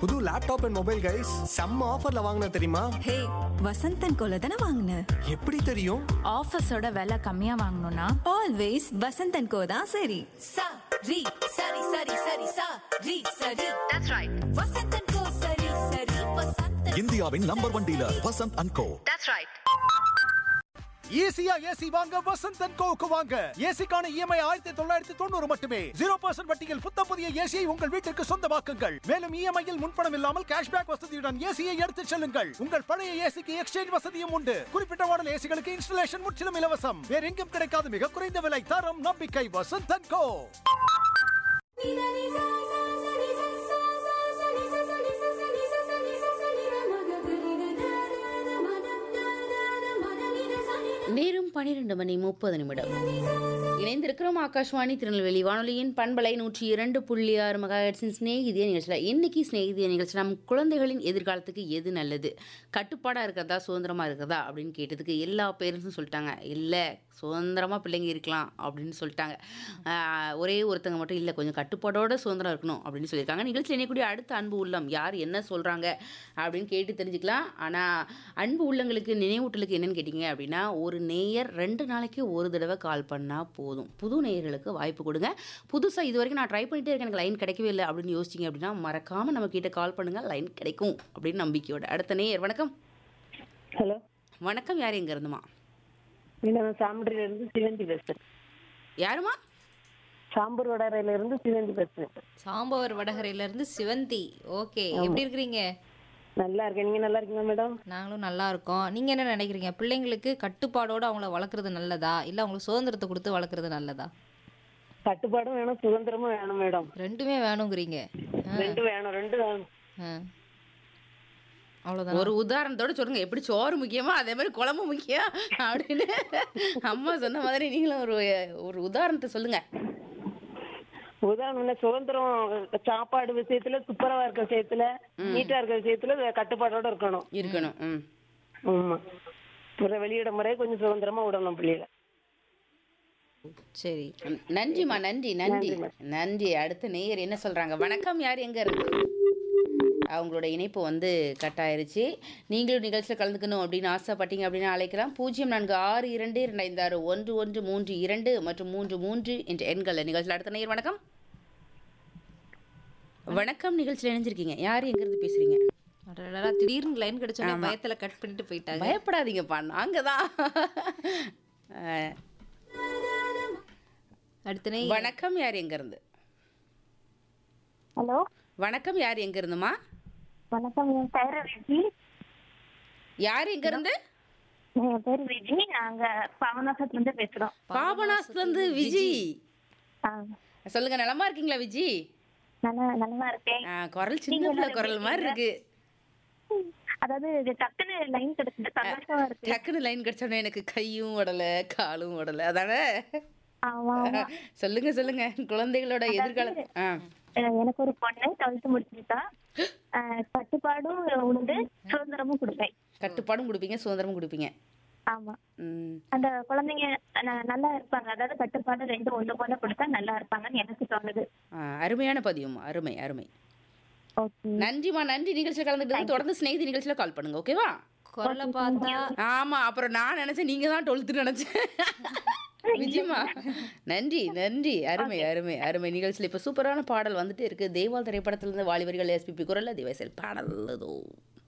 புது laptop and mobile guys செம்ம ஆஃபர்ல வாங்கின தெரியுமா ஹே வசந்தன் கோல தானே வாங்கின எப்படி தெரியும் ஆஃபீஸோட விலை கம்மியா வாங்கணும்னா ஆல்வேஸ் வசந்தன் கோ தான் சரி sa ri sari sari sari sa ri sari that's right vasantan ko sari sari vasantan இந்தியாவின் number one dealer Vasanth and co that's right ஈஸியா ஏசி வாங்க வசந்த் அண்ட் கோவுக்கு வாங்க ஏசிக்கான இஎம்ஐ ஆயிரத்தி தொள்ளாயிரத்தி தொண்ணூறு மட்டுமே ஜீரோ பர்சன்ட் வட்டியில் புத்த புதிய ஏசியை உங்கள் வீட்டிற்கு சொந்தமாக்குங்கள் மேலும் இஎம்ஐயில் முன்பணம் இல்லாமல் கேஷ்பேக் வசதியுடன் ஏசியை எடுத்துச் செல்லுங்கள் உங்கள் பழைய ஏசிக்கு எக்ஸ்சேஞ்ச் வசதியும் உண்டு குறிப்பிட்ட மாடல் ஏசிகளுக்கு இன்ஸ்டலேஷன் முற்றிலும் இலவசம் வேற எங்கும் கிடைக்காத மிக குறைந்த விலை தரம் நம்பிக்கை வசந்த் அண்ட் கோ நேரம் பன்னிரெண்டு மணி முப்பது நிமிடம் இணைந்திருக்கிறோம் ஆகாஷ்வாணி திருநெல்வேலி வானொலியின் பண்பலை நூற்றி இரண்டு புள்ளி ஆறு மெகாஹெட்ஸின் ஸ்நேகிதிய நிகழ்ச்சியில் இன்னைக்கு ஸ்நேகிதிய நிகழ்ச்சி நம் குழந்தைகளின் எதிர்காலத்துக்கு எது நல்லது கட்டுப்பாடாக இருக்கிறதா சுதந்திரமாக இருக்கிறதா அப்படின்னு கேட்டதுக்கு எல்லா பேரண்ட்ஸும் சொல்லிட்டாங்க இல்லை சுதந்திரமாக பிள்ளைங்க இருக்கலாம் அப்படின்னு சொல்லிட்டாங்க ஆஹ் ஒரே ஒருத்தங்க மட்டும் இல்லை கொஞ்சம் கட்டுப்பாடோட சுதந்திரம் இருக்கணும் அப்படின்னு சொல்லியிருக்காங்க நிகழ்ச்சியில் இணையக்கூடிய அடுத்த அன்பு உள்ளம் யார் என்ன சொல்கிறாங்க அப்படின்னு கேட்டு தெரிஞ்சுக்கலாம் ஆனால் அன்பு உள்ளங்களுக்கு நினைவூட்டலுக்கு என்னன்னு கேட்டிங்க அப்படின்னா ஒரு நேயர் ரெண்டு நாளைக்கு ஒரு தடவை கால் பண்ணால் போதும் புது நேயர்களுக்கு வாய்ப்பு கொடுங்க புதுசாக இது வரைக்கும் நான் ட்ரை பண்ணிட்டே இருக்கேன் எனக்கு லைன் கிடைக்கவே இல்லை அப்படின்னு யோசிச்சிங்க அப்படின்னா மறக்காமல் நம்ம கிட்ட கால் பண்ணுங்கள் லைன் கிடைக்கும் அப்படின்னு நம்பிக்கையோட அடுத்த நேயர் வணக்கம் ஹலோ வணக்கம் யார் எங்க இருந்துமா நான் சாம்பரியில இருந்து சிவந்தி பேசுறேன் யாருமா சாம்பூர் வடரையில இருந்து சிவந்தி பேசுறேன் சாம்பவர் வடகரையில இருந்து சிவந்தி ஓகே எப்படி இருக்கிறீங்க நல்லா இருக்கேன் நீங்க நல்லா இருக்கீங்களா மேடம் நாங்களும் நல்லா இருக்கோம் நீங்க என்ன நினைக்கிறீங்க பிள்ளைங்களுக்கு கட்டுப்பாடோட அவங்கள வளர்க்குறது நல்லதா இல்ல அவங்களுக்கு சுதந்திரத்தை கொடுத்து வளர்க்குறது நல்லதா கட்டுப்பாடும் வேணும் சுதந்திரமும் வேணும் மேடம் ரெண்டுமே வேணுங்கிறீங்க ஆ, ரெண்டு வேணும் ரெண்டு வேணும் ஆ. அவ்வளவுதான் ஒரு உதாரணத்தோட சொல்லுங்க எப்படி சோறு முக்கியமா அதே மாதிரி குழம்பு முக்கியம் அப்படின்னு அம்மா சொன்ன மாதிரி நீங்களும் ஒரு ஒரு உதாரணத்தை சொல்லுங்க உதாரணம் என்ன, சுதந்திரம் சாப்பாடு விஷயத்துல துப்புரவா இருக்க விஷயத்துல நீட்டா இருக்க விஷயத்துல கட்டுப்பாடோட இருக்கணும் இருக்கணும் ம் ஆமா அப்புறம் வெளியிட முறை கொஞ்சம் சுதந்திரமா விடணும் பிள்ளைகளை சரி நன்றிம்மா நன்றி நன்றி நன்றி அடுத்த நேயர் என்ன சொல்றாங்க வணக்கம் யார் எங்க இருந்து அவங்களோட இணைப்பு வந்து கட் ஆயிருச்சு நீங்களும் நிகழ்ச்சியில் கலந்துக்கணும் அப்படின்னு ஆசைப்பட்டீங்க அப்படின்னு அழைக்கலாம் பூஜ்ஜியம் நான்கு ஆறு இரண்டு இரண்டு ஐந்து ஆறு ஒன்று ஒன்று மூன்று இரண்டு மற்றும் மூன்று மூன்று என்ற எண்கள் நிகழ்ச்சியில் அடுத்த நேயர் வணக்கம் வணக்கம் நிகழ்ச்சியில் இணைஞ்சிருக்கீங்க யார் எங்கிருந்து பேசுறீங்க அடடடா, திடீர்னு லைன் கிடைச்சோட ஆமா. பயத்துல கட் பண்ணிட்டு போயிட்டாங்க பயப்படாதீங்கப்பா நாங்க தான் அடுத்த நே வணக்கம் யார் எங்க இருந்து ஹலோ வணக்கம் யார் எங்க இருந்துமா வணக்கம் என் பேர் விஜி யார் எங்க இருந்து என் பேர் விஜி நாங்க பாவநாசத்துல இருந்து பேசுறோம் பாபநாஸ்ல இருந்து விஜி ஆ, சொல்லுங்க நலமா இருக்கீங்களா விஜி நல்லா நல்லா இருக்கேன் ஆ, குரல் சின்ன நீங்க பிள்ளை நல்லா குரல் மாதிரி இருக்கு அதாவது இது டக்குன்னு லைன் கிடைச்சது சந்தோஷமா இருக்கு டக்குன்னு லைன் கிடைச்சோடனே எனக்கு கையும் உடல காலும் உடல அதானே ஆமா ஆமா சொல்லுங்க சொல்லுங்க குழந்தைகளோட எதிர்கால ஆ அஹ் எனக்கு ஒரு பொண்ணு டுவெல்த் முடிச்சிருக்கா அஹ் கட்டுப்பாடும் உண்டு சுதந்திரமும் கொடுப்பேன் கட்டுப்பாடும் கொடுப்பீங்க சுதந்திரமும் கொடுப்பீங்க ஆமா ம் அந்த குழந்தைங்க ந- நல்லா இருப்பாங்க அதாவது கட்டுப்பாடு ரெண்டும் ஒண்ணு போல கொடுத்தா நல்லா இருப்பாங்கன்னு எனக்கு தோணுது ஆ, அருமையான பதிவும் அருமை அருமை ஓகே நன்றிமா நன்றி நிகழ்ச்சியில் கலந்துக்கிட்டு தொடர்ந்து ஸ்நேகிதி நிகழ்ச்சியில் கால் பண்ணுங்க ஓகேவா குரலை பார்த்தா ஆமா அப்புறம் நான் நினைச்சேன் நீங்க தான் டுவெல்த்து நினைச்சேன் விஜயமா நன்றி நன்றி அருமை அருமை அருமை நிகழ்ச்சியில் இப்போ சூப்பரான பாடல் வந்துட்டு இருக்கு தேவால் திரைப்படத்திலிருந்து வாலிபர்கள் எஸ்பிபி குரல்ல திவைசல் பாடல் அதோ